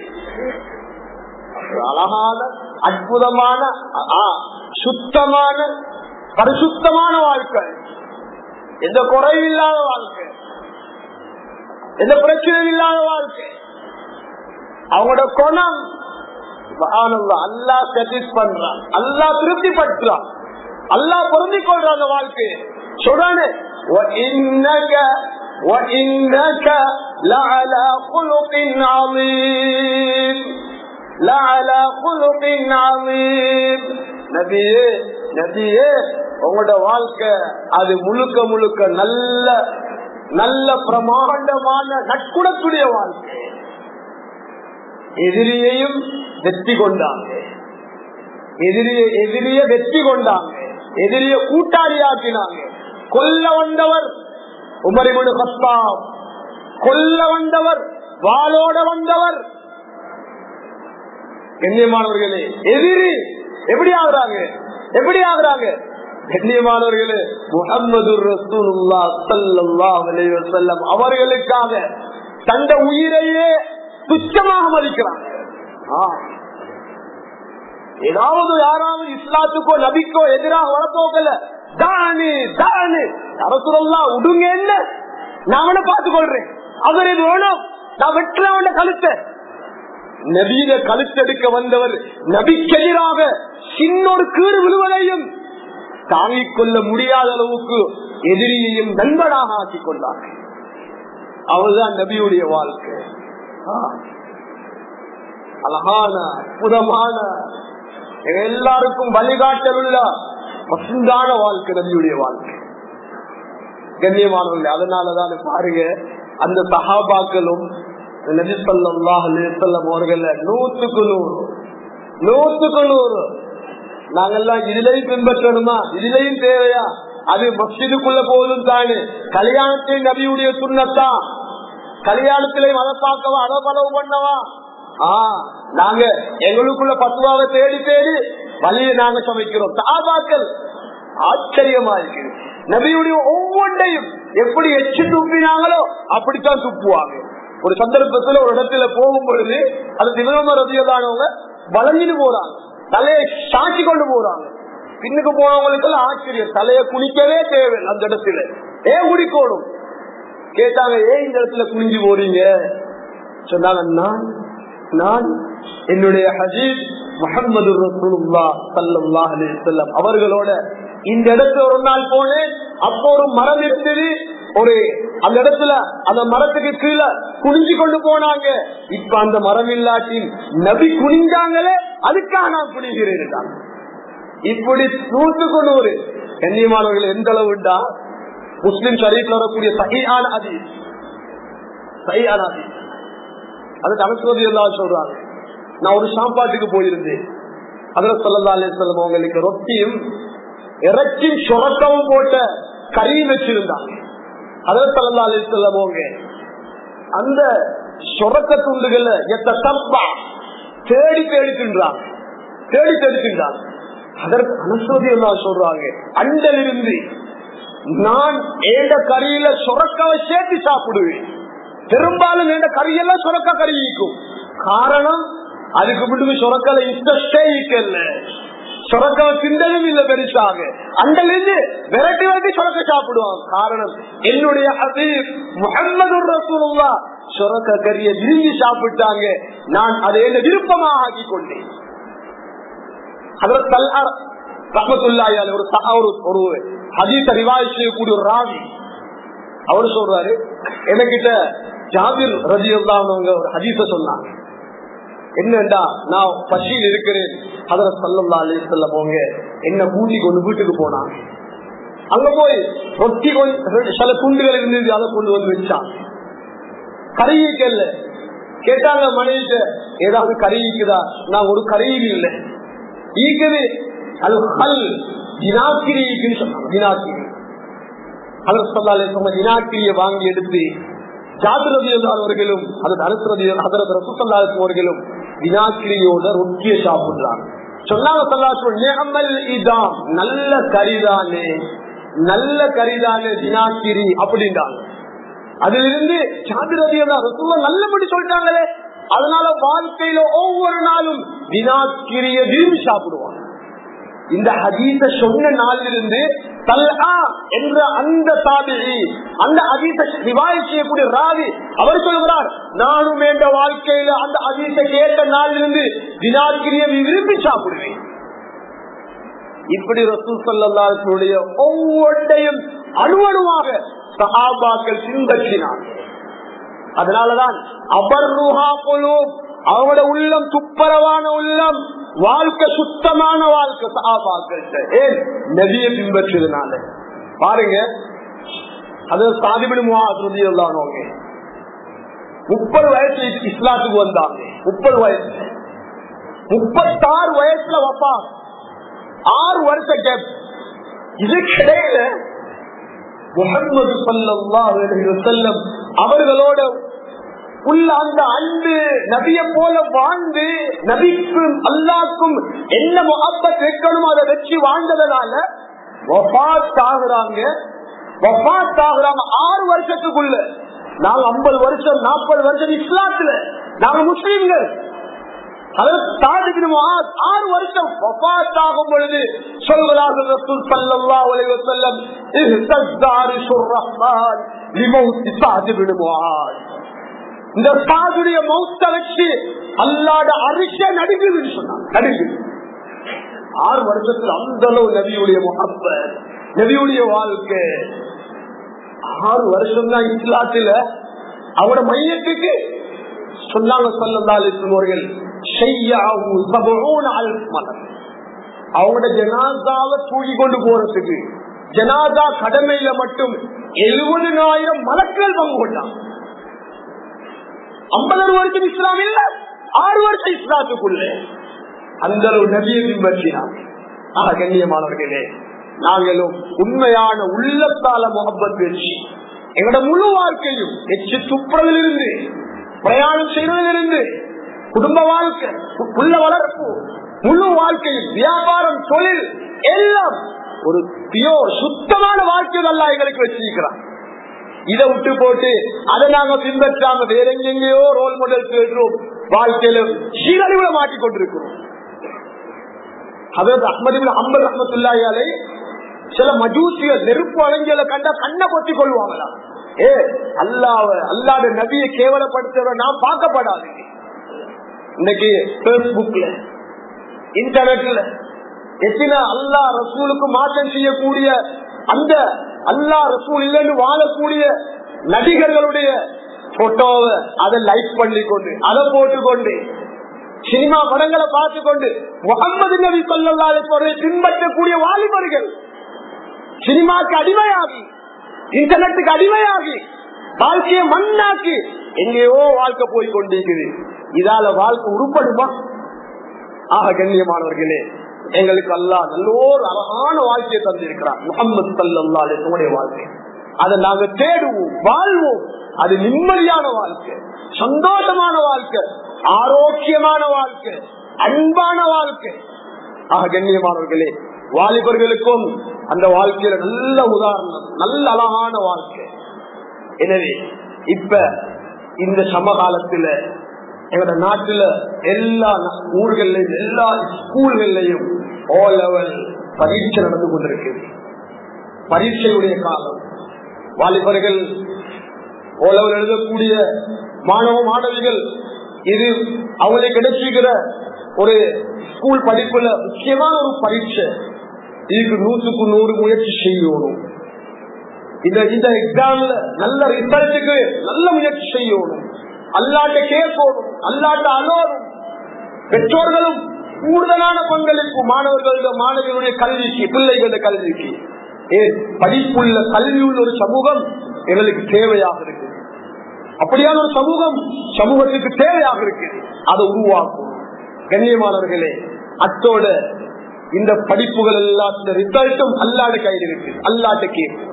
அழகான அற்புதமான ஆ, சுத்தமான பரிசுத்தமான வாழ்க்கை எந்த குறையும் இல்லாத வாழ்க்கை எந்த பிரச்சனையும் இல்லாத வாழ்க்கை அவங்களோட குணம் சுப்ஹானல்லாஹ், அல்லாஹ் satisfy பண்றான் அல்லாஹ் திருப்தி படுத்துறான் அல்லாஹ் பொருந்திக் கொள்றான் அந்த வாழ்க்கையை சொல்றானே وَإِنَّكَ وَإِنَّكَ لَعَلَى خُلُقٍ عَظِيمٍ لَعَلَى خُلُقٍ عَظِيمٍ நபியே நபியே உங்களோட வாழ்க்கை அது முழுக்க முழுக்க நல்ல நல்ல பிரமாண்டமான நட்குணத்துடைய வாழ்க்கை எதிரியையும் வெற்றி கொண்டாங்க எதிரிய எதிரிய வெற்றி கொண்டாங்க எதிரிய கூட்டாளியாக்கினாங்க கொல்ல வந்தவர் உமரிமுடு கத்தாம் கொல்ல வந்தவர் வாளோட வந்தவர் கண்ணியமானவர்களே எதிரி எப்படி ஆகுறாங்க எப்படி ஆகுறாங்க கண்ணியமானவர்களே முகமது ரசூலுல்லா ஸல்லல்லாஹு அலைஹி வஸல்லம் அவர்களுக்காக தந்த உயிரையே துச்சமாக மதிக்கிறாங்க ஆ. ஏதாவது யாராவது இஸ்லாத்துக்கோ நபிக்கோ எதிராக வரப்போக்கல தானு தானு அரசுலாம் உடுங்க என்ன நான் அவனை பார்த்துக் கொள்றேன் அவர் இது வேணும் நான் வெட்டுறேன் அவன கழுத்தை நபீத கழுத்தெடுக்க வந்தவர் நபிக்கு எதிராக சின்னொரு கீடு விழுவதையும் தாங்கிக் கொள்ள முடியாத அளவுக்கு எதிரியையும் நண்பனாக ஆக்கிக் கொண்டார்கள் அவர்தான் நபியுடைய வாழ்க்கை ஆ. அழகான அற்புதமான எங்க எல்லாருக்கும் வழிகாட்டல் உள்ள பசுந்தான வாழ்க்கை நபியுடைய வாழ்க்கை கண்ணியமானவர்கள் அதனாலதான் பாருங்க அந்த சஹாபாக்களும் நபி ஸல்லல்லாஹு அலைஹி வஸல்லம் அவர்கள நூத்துக்கு நூறு நூத்துக்கு நூறு நாங்கெல்லாம் இதுலயும் பின்பற்றணுமா இதுலயும் தேவையா அது மஸ்ஜிதுக்குள்ள போதும் தானே கல்யாணத்தில் நபியுடைய சுண்ணத்தான் கல்யாணத்திலே மத பார்க்கவா அதை பலவு பண்ணவா ஆ நாங்க எங்களுக்குள்ள பத்துவாவை தேடி தேடி வழியை நாங்க சமைக்கிறோம் சாபாக்கள் ஆச்சரியமா இருக்கு நபியுடைய ஒவ்வொன்றையும் எப்படி எச்சு துப்பினாங்களோ அப்படித்தான் துப்புவாங்க ஒரு சந்தர்ப்பத்துல ஒரு இடத்துல போகும் பொழுது அது திவனம ரதியதானவங்க வளைஞ்சிட்டு போறாங்க தலையை சாட்சி கொண்டு போறாங்க பின்னுக்கு போனவங்களுக்கு எல்லாம் ஆச்சரியம் தலையை குளிக்கவே தேவை அந்த இடத்துல ஏன் குடிக்கணும் கேட்டாங்க ஏன் இந்த இடத்துல குனிஞ்சு போறீங்க சொன்னாங்க நான் நான் என்னுடைய ஹஜீப் முகமது ரசூலுல்லா சல்லல்லாஹு அலைஹி வஸல்லம் அவர்களோட இந்த இடத்துல ஒரு நாள் போனேன் அப்போ ஒரு மரம் இருந்தது ஒரு அந்த இடத்துல அந்த மரத்துக்கு கீழே குனிஞ்சு கொண்டு போனாங்க இப்ப அந்த மரம் இல்லாட்டி நபி குனிஞ்சாங்களே அதுக்காக நான் குனிகிறேன் இப்படி நூற்றுக்கு நூறு கண்ணியமானவர்கள் எந்த அளவுண்டா முஸ்லிம் ஷரீஃப்ல வரக்கூடிய சஹீஹான ஹதீஸ் சஹீஹான ஹதீஸ் அதுக்கு அனுசுவதி எல்லாம் சொல்றாங்க நான் ஒரு சாப்பாட்டுக்கு போயிருந்தேன் அதுல சொல்லலா அலிஸ்லம் அவங்களுக்கு ரொட்டியும் இறைச்சியும் சுரக்கவும் போட்ட கறியும் வச்சிருந்தாங்க அதுல சொல்லலா அலிஸ்லம் அவங்க அந்த சுரக்க துண்டுகளை எத்த தப்பா தேடி தேடி தின்றாங்க தேடி தேடி தின்றாங்க அதற்கு அனுசோதி எல்லாம் சொல்றாங்க அண்டல் இருந்து நான் ஏண்ட கறியில சுரக்காவை சேர்த்து சாப்பிடுவேன் பெரும்பாலும் ஏண்ட கறியெல்லாம் சுரக்கா கறி ஈக்கும் காரணம் அதுக்கு முன்பு சுரக்கல இன்ட்ரெஸ்டே ஈக்கல்ல சுரக்காவை திண்டதும் இல்ல பெருசாக அண்டல் இருந்து விரட்டி விரட்டி சுரக்க சாப்பிடுவாங்க காரணம் என்னுடைய ஹபீப் முகமது ரசூலுல்லா சுரக்க கறியை விரும்பி சாப்பிட்டாங்க நான் அதை என்ன விருப்பமாக ஆக்கி கொண்டேன் ஒரு ஒரு ஹதீச ரிவாய் செய்யக்கூடிய ஒரு ராவி அவர் சொல்றாரு என்கிட்ட ஜாபிர் ரஜி ஒரு ஹதீச சொன்னாங்க என்னண்டா நான் பசியில் இருக்கிறேன் அதர சல்லா அலி சொல்ல போங்க என்ன கூட்டி கொண்டு வீட்டுக்கு போனாங்க அங்க போய் ரொட்டி சில துண்டுகள் இருந்தது அதை கொண்டு வந்து வச்சான் கறியிக்கல்ல கேட்டாங்க மனைவிட்ட ஏதாவது கறிக்குதா நான் ஒரு கறியில் இல்லை ஈக்குது அது ஹல் தினாக்கிரி சொன்னாங்க தினாக்கிரி அதர் சொல்லாலே சொன்ன தினாக்கிரியை வாங்கி எடுத்து ஜாதிரதி அவர்களும் அதற்கு அரசரதி அதரது ரசூசல்லாக்கும் அவர்களும் வினாக்கிரியோட ரொட்டிய சாப்பிடுறாங்க சொன்னாங்க சொல்லாமல் இதான் நல்ல கரிதானே நல்ல கரிதானே தினாக்கிரி அப்படின்றாங்க அதுல இருந்து ஜாதிரதி ரசூல நல்லபடி சொல்லிட்டாங்களே அதனால வாழ்க்கையில ஒவ்வொரு நாளும் வினாக்கிரிய விரும்பி சாப்பிடுவாங்க இந்த ஹதீச சொன்ன நாளிலிருந்து தல்ஹா என்ற அந்த சாதிரி அந்த அதீச ரிவாய் செய்யக்கூடிய ராவி அவர் சொல்கிறார் நானும் என்ற வாழ்க்கையில அந்த அதீச கேட்ட நாளிலிருந்து வினாக்கிரிய விரும்பி சாப்பிடுவேன் இப்படி ரசூல் சல்லாஹுடைய ஒவ்வொன்றையும் அணுவணுவாக சஹாபாக்கள் பின்பற்றினார் அதனாலதான் அபர்ருஹா குழு அவங்களோட உள்ளம் துப்பரவான உள்ளம் வாழ்க்கை சுத்தமான வாழ்க்கை சஹாபாக்கள்கிட்ட ஏன் நதியை பின்பற்றதுனால பாருங்க அது சாதிபிடு முகாதிருந்தாங்க முப்பது வயசுல இஸ்லாத்துக்கு வந்தாங்க முப்பது வயசு முப்பத்தாறு வயசுல வப்பா ஆறு வருஷ கேப் இதுக்கிடையில முகமது சல்லாஹ் செல்லம் அவர்களோட உள்ள அந்த அன்பு நபிய போல வாழ்ந்து நபிக்கும் அல்லாக்கும் என்ன முகப்பத் வைக்கணும் அதை வச்சு வாழ்ந்ததுனால வஃத் ஆகுறாங்க வஃத் ஆகுறாங்க ஆறு வருஷத்துக்குள்ள நாங்க ஐம்பது வருஷம் நாற்பது வருஷம் இஸ்லாத்துல நாங்க முஸ்லீம்கள் ஆறு வருஷம் ஆகும் பொழுது சொல்வதாக ரசூல் ஸல்லல்லாஹு அலைஹி வஸல்லம் இஹ்தஸ்தாரு ஷுர்ரஹ்மான் லிமௌத் சாத் இப்னு முஆத் இந்த சாதுடைய மௌத்த வச்சு அல்லாட அரிச நடுங்குதுன்னு சொன்னாங்க நடுங்குது ஆறு வருஷத்துல அந்த அளவு நபியுடைய முகப்ப நபியுடைய வாழ்க்கை ஆறு வருஷம் தான் இஸ்லாத்துல அவட மையத்துக்கு சொன்னாங்க சொல்லந்தாலும் அவங்களோட ஜனாதாவை தூக்கி கொண்டு போறதுக்கு ஜனாதா கடமையில மட்டும் எழுபதுனாயிரம் மலக்கள் பங்கு கொண்டாங்க ஐம்பது வருஷம் இஸ்லாம் இல்ல ஆறு வருஷம் இஸ்லாத்துக்குள்ள அந்த அளவு நபியை பின்பற்றினார் ஆக கண்ணியமானவர்களே நாங்களும் உண்மையான உள்ளத்தால முகப்பத் வச்சு எங்களோட முழு வாழ்க்கையும் எச்சு துப்புறதிலிருந்து பிரயாணம் செய்வதிலிருந்து குடும்ப வாழ்க்கை உள்ள வளர்ப்பு முழு வாழ்க்கையும் வியாபாரம் தொழில் எல்லாம் ஒரு பியோ சுத்தமான வாழ்க்கை நல்லா எங்களுக்கு வச்சிருக்கிறான் இதை விட்டு போட்டு அதை நாங்க பின்பற்றாம வேற எங்கெங்கயோ ரோல் மாடல் தேடுறோம் வாழ்க்கையில சீரழிவுல மாட்டிக்கொண்டிருக்கிறோம் அதாவது அஹமது அம்பது அஹமத்துல்லாயாலே சில மஜூசியர் நெருப்பு அலைஞ்சல கண்டா கண்ணை கொத்தி கொள்வாங்களா ஏ அல்லாவ அல்லாத நபியை கேவலப்படுத்துற நான் பார்க்கப்படாது இன்னைக்கு பேஸ்புக்ல இன்டர்நெட்ல எத்தனை அல்லா ரசூலுக்கு மாற்றம் செய்யக்கூடிய அந்த அல்லா ரசூல் இல்லைன்னு வாழக்கூடிய நடிகர்களுடைய போட்டோவை அதை லைக் பண்ணி கொண்டு அதை போட்டுக்கொண்டு சினிமா படங்களை பார்த்து கொண்டு முகமது நபி சொல்லி பின்பற்றக்கூடிய வாலிபர்கள் சினிமாக்கு அடிமையாகி இன்டர்நெட்டுக்கு அடிமையாகி வாழ்க்கையை மண்ணாக்கி எங்கேயோ வாழ்க்கை போய் கொண்டிருக்குது இதால வாழ்க்கை உருப்படுமா ஆக கண்ணியமானவர்களே எங்களுக்கு அல்லா நல்ல ஒரு அழகான வாழ்க்கையை தந்திருக்கிறார் முகமது சல்லாடைய வாழ்க்கை அதை நாங்க தேடுவோம் வாழ்வோம் அது நிம்மதியான வாழ்க்கை சந்தோஷமான வாழ்க்கை ஆரோக்கியமான வாழ்க்கை அன்பான வாழ்க்கை ஆக கண்ணியமானவர்களே வாலிபர்களுக்கும் அந்த வாழ்க்கையில நல்ல உதாரணம் நல்ல அழகான வாழ்க்கை எனவே இப்ப இந்த சமகாலத்துல எங்களோட நாட்டுல எல்லா ஊர்கள்லயும் எல்லா ஸ்கூல்கள்லயும் ஓ லெவல் பரீட்சை நடந்து கொண்டிருக்குது பரீட்சையுடைய காலம் வாலிபர்கள் ஓ லெவல் எழுதக்கூடிய மாணவ மாணவிகள் இது அவங்களுக்கு கிடைச்சிருக்கிற ஒரு ஸ்கூல் படிப்புல முக்கியமான ஒரு பரீட்சை இதுக்கு நூற்றுக்கு நூறு முயற்சி செய்யணும் இந்த இந்த எக்ஸாம்ல நல்ல ரிசல்ட்டுக்கு நல்ல முயற்சி செய்யணும் அல்லாட்ட கேட்கணும் அல்லாட்ட அலோரும் பெற்றோர்களும் கூடுதலான பங்களிப்பு மாணவர்களுடைய மாணவர்களுடைய கல்விக்கு பிள்ளைகளுடைய கல்விக்கு ஏ படிப்புள்ள கல்வியுள்ள ஒரு சமூகம் எங்களுக்கு தேவையாக இருக்கு அப்படியான ஒரு சமூகம் சமூகத்துக்கு தேவையாக இருக்கு அதை உருவாக்கும் கண்ணியமானவர்களே அத்தோட இந்த படிப்புகள் எல்லாம் இந்த ரிசல்ட்டும் அல்லாட கையில் இருக்கு அல்லாட்ட கேட்கும்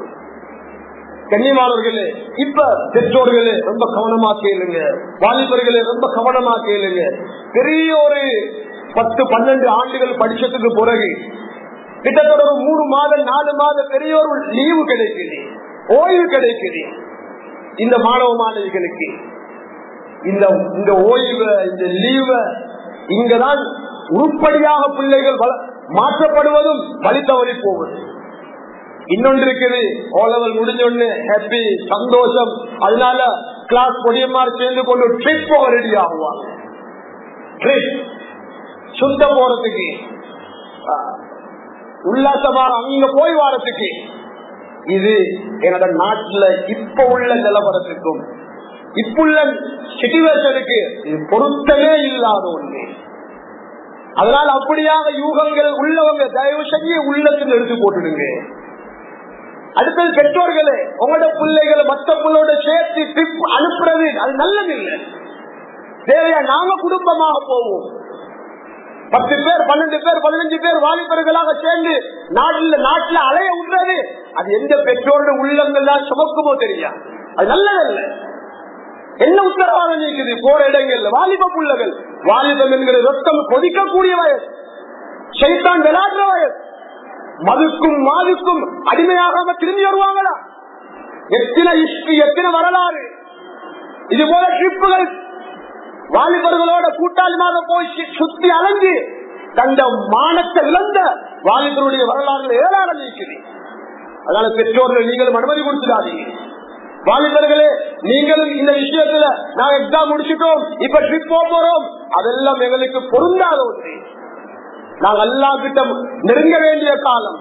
கண்ணியமானவர்களே இப்ப பெற்றோர்களே ரொம்ப கவனமா கேளுங்க வாலிபர்களே ரொம்ப கவனமா கேளுங்க பெரிய ஒரு பத்து பன்னெண்டு ஆண்டுகள் படிச்சதுக்கு பிறகு கிட்டத்தட்ட ஒரு மூணு மாதம் நாலு மாதம் பெரிய ஒரு லீவு கிடைக்குது ஓய்வு கிடைக்குது இந்த மாணவ மாணவிகளுக்கு இந்த இந்த ஓய்வு இந்த லீவ இங்கதான் உருப்படியாக பிள்ளைகள் மாற்றப்படுவதும் வழி தவறி போவது இன்னொன்று இருக்குது ஓ லெவல் முடிஞ்சொன்னு ஹாப்பி சந்தோஷம் அதனால கிளாஸ் பொடியமார் சேர்ந்து கொண்டு ட்ரிப் போக ரெடி ஆகுவாங்க ட்ரிப் சுத்த போறதுக்கு உல்லாசமாக அங்க போய் வாரத்துக்கு இது என்னோட நாட்டுல இப்ப உள்ள நிலவரத்துக்கும் இப்ப உள்ள சிச்சுவேஷனுக்கு இது பொருத்தமே இல்லாத ஒண்ணு அதனால அப்படியாக யூகங்கள் உள்ளவங்க தயவு செஞ்சு உள்ளத்தில் எடுத்து போட்டுடுங்க அடுத்தது பெற்றோர்களே உங்களோட பிள்ளைகளை மற்ற பிள்ளையோட சேர்த்து ட்ரிப் அனுப்புறது அது நல்லது இல்லை தேவையா நாங்க குடும்பமாக போவோம் பத்து பேர் பன்னெண்டு பேர் பதினஞ்சு பேர் வாலிபர்களாக சேர்ந்து நாட்டுல நாட்டுல அலைய விடுறது அது எந்த பெற்றோருடைய உள்ளங்கள் தான் சுமக்குமோ தெரியா அது நல்லதல்ல என்ன உத்தரவாதம் நீக்குது போற இடங்கள்ல வாலிப புள்ளகள் வாலிபம் என்கிற ரத்தம் கொதிக்கக்கூடிய வயசு சைத்தான் விளையாடுற வயசு மதுக்கும் மாதுக்கும் அடிமையாகாம திரும்பி வருவாங்களா எத்தனை ஹிஸ்டரி எத்தனை வரலாறு இது போல ட்ரிப்புகள் வாலிபர்களோட கூட்டாளிமாக போய் சு- சுத்தி அலைஞ்சு தந்த மானத்தை இழந்த வாலிபருடைய வரலாறுகள் ஏராளம் இருக்குது அதனால பெற்றோர்கள் நீங்களும் அனுமதி கொடுத்துடாதீங்க வாலிபர்களே நீங்களும் இந்த விஷயத்துல நாங்க எக்ஸாம் முடிச்சிட்டோம் இப்ப ட்ரிப் போக போறோம் அதெல்லாம் எங்களுக்கு பொருந்தாத ஒன்று நாங்கள் எல்லா கிட்ட நெருங்க வேண்டிய காலம்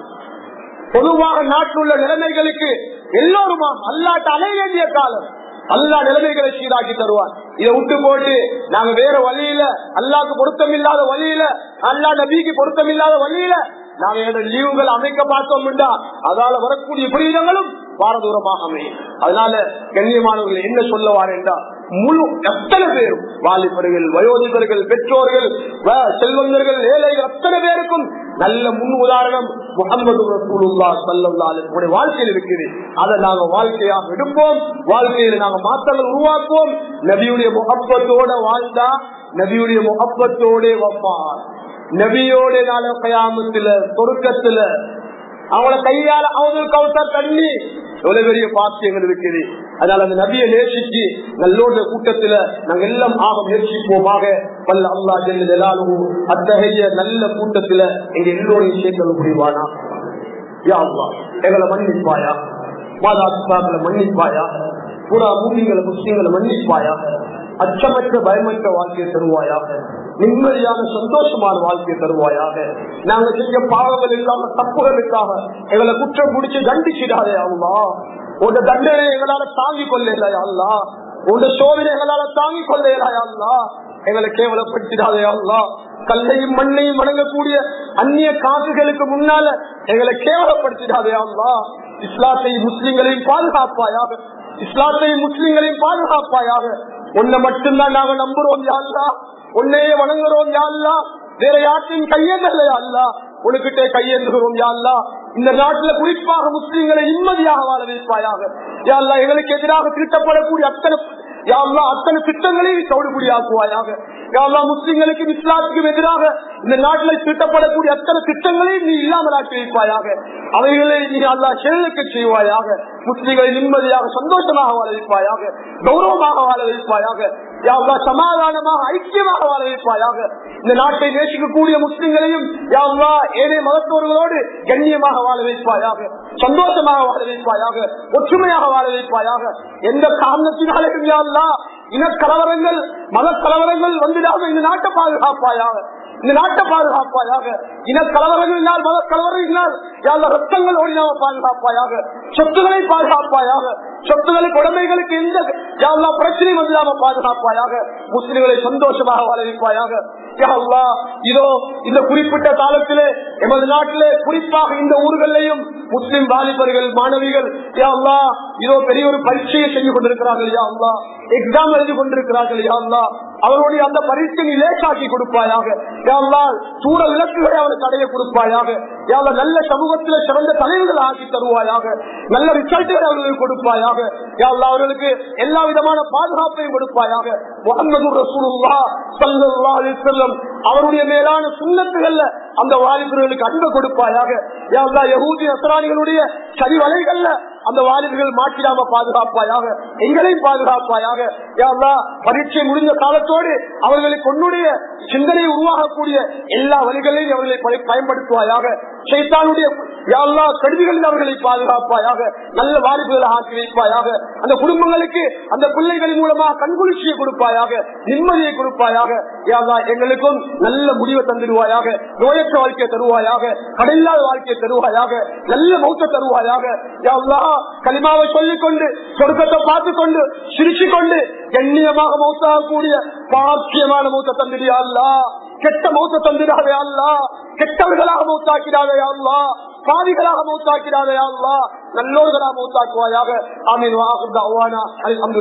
பொதுவாக நாட்டில் உள்ள நிலைமைகளுக்கு எல்லோருமா அல்லாட்ட அலைய வேண்டிய காலம் அல்லா நிலைமைகளை சீராக்கி தருவார் இதை விட்டு போட்டு நாங்க வேற வழியில அல்லாக்கு பொருத்தம் இல்லாத வழியில அல்லா நபிக்கு பொருத்தம் இல்லாத வழியில நாங்க என்னோட லீவுகள் அமைக்க பார்த்தோம்டா அதால வரக்கூடிய விபரீதங்களும் பாரதூரமாக அமையும் அதனால கண்ணியமானவர்கள் என்ன சொல்லுவார் என்றால் முழு எத்தனை பேரும் வாலிபர்கள் வயோதிபர்கள் பெற்றோர்கள் வ- செல்வந்தர்கள் ஏழைகள் அத்தனை பேருக்கும் நல்ல முன் உதாரணம் முகமது ரசூலுல்லா ஸல்லல்லாஹு அலைஹி வஸல்லம் வாழ்க்கையில் இருக்குது அதை நாங்க வாழ்க்கையாக எடுப்போம் வாழ்க்கையில நாங்க மாற்றங்கள் உருவாக்குவோம் நபியுடைய முகப்பத்தோட வாழ்ந்தா நபியுடைய முகப்பத்தோட வைப்பார் நபியோட நாள கயாமத்துல சொருக்கத்துல அவங்கள கையால அவங்க கவுத்தா தண்ணி எவ்வளவு பெரிய பாக்கியங்கள் இருக்குது அதனால அந்த நபியை நேசிச்சு நல்லோட கூட்டத்துல நாங்க எல்லாம் ஆக முயற்சிப்போமாக வல்ல அல்லா ஜெல்லாலும் அத்தகைய நல்ல கூட்டத்துல எங்க எல்லோரையும் சேர்க்கல முடிவானா யா அல்லாஹ், எங்களை மன்னிப்பாயா மாதாபிதாக்களை மன்னிப்பாயா புறா பூமிகளை முஸ்லீம்களை மன்னிப்பாயா அச்சமற்ற பயமற்ற வாழ்க்கையை தருவாயாக நிம்மதியான சந்தோஷமான வாழ்க்கையை தருவாயாக நாங்க செஞ்ச பாவங்களுக்காக தப்புகளுக்காக எங்களை குற்றம் பிடிச்சு தண்டிச்சிடாதே அல்லா உங்க தண்டனை எங்களால தாங்கிக் கொள்ளலையா அல்லா உங்க சோதனை எங்களால தாங்கிக் கொள்ளலையா அல்லா எங்களை கேவலப்படுத்திடாதே அல்லா கல்லையும் மண்ணையும் வணங்கக்கூடிய அந்நிய காசுகளுக்கு முன்னால எங்களை கேவலப்படுத்திடாதே அல்லா இஸ்லாத்தையும் முஸ்லிம்களையும் பாதுகாப்பாயாக இஸ்லாத்தையும் முஸ்லிம்களையும் பாதுகாப்பாயாக உன்னை மட்டும்தான் நாங்க நம்புறோம் யாழ்லா உன்னையே வணங்குறோம் யாழ்லா வேற யார்த்தையும் கையேந்தல யாழ்லா உனக்கிட்டே கையேந்துகிறோம் யாழ்லா இந்த நாட்டுல குறிப்பாக முஸ்லிம்களை நிம்மதியாக வாழ வைப்பாயாக யாழ்லா எங்களுக்கு எதிராக திருட்டப்படக்கூடிய அத்தனை யாழ்லா அத்தனை திட்டங்களையும் தவிடுபடியாக்குவாயாக யாழ்லா முஸ்லிம்களுக்கும் இஸ்லாத்துக்கும் எதிராக இந்த நாட்டில் திட்டப்படக்கூடிய அத்தனை திட்டங்களையும் நீ இல்லாமல் ஆக்கி வைப்பாயாக அவைகளை நீ அல்லா செயலுக்கு செய்வாயாக முஸ்லிம்களை நிம்மதியாக சந்தோஷமாக வாழ வைப்பாயாக கௌரவமாக வாழ வைப்பாயாக யாவ்லா சமாதானமாக ஐக்கியமாக வாழ வைப்பாயாக இந்த நாட்டை நேசிக்கக்கூடிய முஸ்லிம்களையும் யாவ்லா ஏனைய மதத்தவர்களோடு கண்ணியமாக வாழ வைப்பாயாக சந்தோஷமாக வாழ வைப்பாயாக ஒற்றுமையாக வாழ வைப்பாயாக எந்த காரணத்தினாலும் யாவ்லா இனக்கலவரங்கள் மத கலவரங்கள் வந்துடாம இந்த நாட்டை பாதுகாப்பாயாக இந்த நாட்டை பாதுகாப்பாயாக இனக்கலவரங்களினால் மத கலவரங்களினால் யாழ்லா ரத்தங்கள் ஓடினாம பாதுகாப்பாயாக சொத்துக்களை பாதுகாப்பாயாக சொத்துக்களுக்கு உடமைகளுக்கு எந்த யாழ்லா பிரச்சனை வந்துடாம பாதுகாப்பாயாக முஸ்லிம்களை சந்தோஷமாக வாழ வைப்பாயாக யா அல்லாஹ், இதோ இந்த குறிப்பிட்ட காலத்திலே எமது நாட்டிலே குறிப்பாக இந்த ஊர்களையும் முஸ்லிம் வாலிபர்கள் மாணவிகள் யா அல்லாஹ், இதோ பெரிய ஒரு பரீட்சையை செய்து கொண்டிருக்கிறார்கள் யா அல்லா எக்ஸாம் எழுதி கொண்டிருக்கிறார்கள் யா அல்லா அவருடைய அந்த பரீட்சை நீ லேசாக்கி கொடுப்பாயாக யா அல்லாஹ், தூர இலக்குகளை அவனுக்கு அடைய கொடுப்பாயாக யா அல்லாஹ், நல்ல சமூகத்தில சிறந்த தலைவர்கள் ஆக்கி தருவாயாக நல்ல ரிசல்ட்டுகளை அவர்களுக்கு கொடுப்பாயாக யா அல்லாஹ், அவர்களுக்கு எல்லா விதமான பாதுகாப்பையும் கொடுப்பாயாக முகமது ரசூலுல்லா ஸல்லல்லாஹு அலைஹி வஸல்லம் அவருடைய மேலான சுண்ணத்துகள்ல அந்த வாலிபர்களுக்கு அன்பு கொடுப்பாயாக யா அல்லாஹ், யஹூதி நஸ்ரானிகளுடைய சரி வலைகள்ல அந்த வாலிபர்கள் மாற்றிடாம பாதுகாப்பாயாக எங்களையும் பாதுகாப்பாயாக யா அல்லாஹ், பரீட்சை முடிந்த காலத்தோடு அவர்களுக்கு உன்னுடைய சிந்தனை உருவாகக்கூடிய எல்லா வழிகளையும் அவர்களை பய- பயன்படுத்துவாயாக சைத்தானுடைய யா அல்லாஹ், கருவிகளில் அவர்களை பாதுகாப்பாயாக நல்ல வாலிபர்களை ஆக்கி வைப்பாயாக அந்த குடும்பங்களுக்கு அந்த பிள்ளைகளின் மூலமாக கண்குளிர்ச்சியை கொடுப்பாயாக நிம்மதியை கொடுப்பாயாக யா அல்லாஹ், எங்களுக்கும் நல்ல முடிவை தந்துடுவாயாக நோயற்ற வாழ்க்கையை தருவாயாக கடையில்லாத வாழ்க்கையை தருவாயாக நல்ல மௌத்த தருவாயாக யா அல்லாஹ், கலிமாவை சொல்லிக் கொண்டு சொர்க்கத்தை பார்த்து கொண்டு சிரிச்சு கொண்டு கண்ணியமாக மௌத்தாகக்கூடிய பாக்கியமான மௌத்த தந்துடியா அல்லா கெட்ட மௌத்த தந்துடாதே அல்லா கெட்டவர்களாக மௌத்தாக்கிடாதே அல்லா பாவிகளாக மௌத்தாக்கிடாதே அல்லா நல்லோர்களாக மௌத்தாக்குவாயாக ஆமீன் வாஹுத் அவானா அல்ஹம்துலில்லாஹ்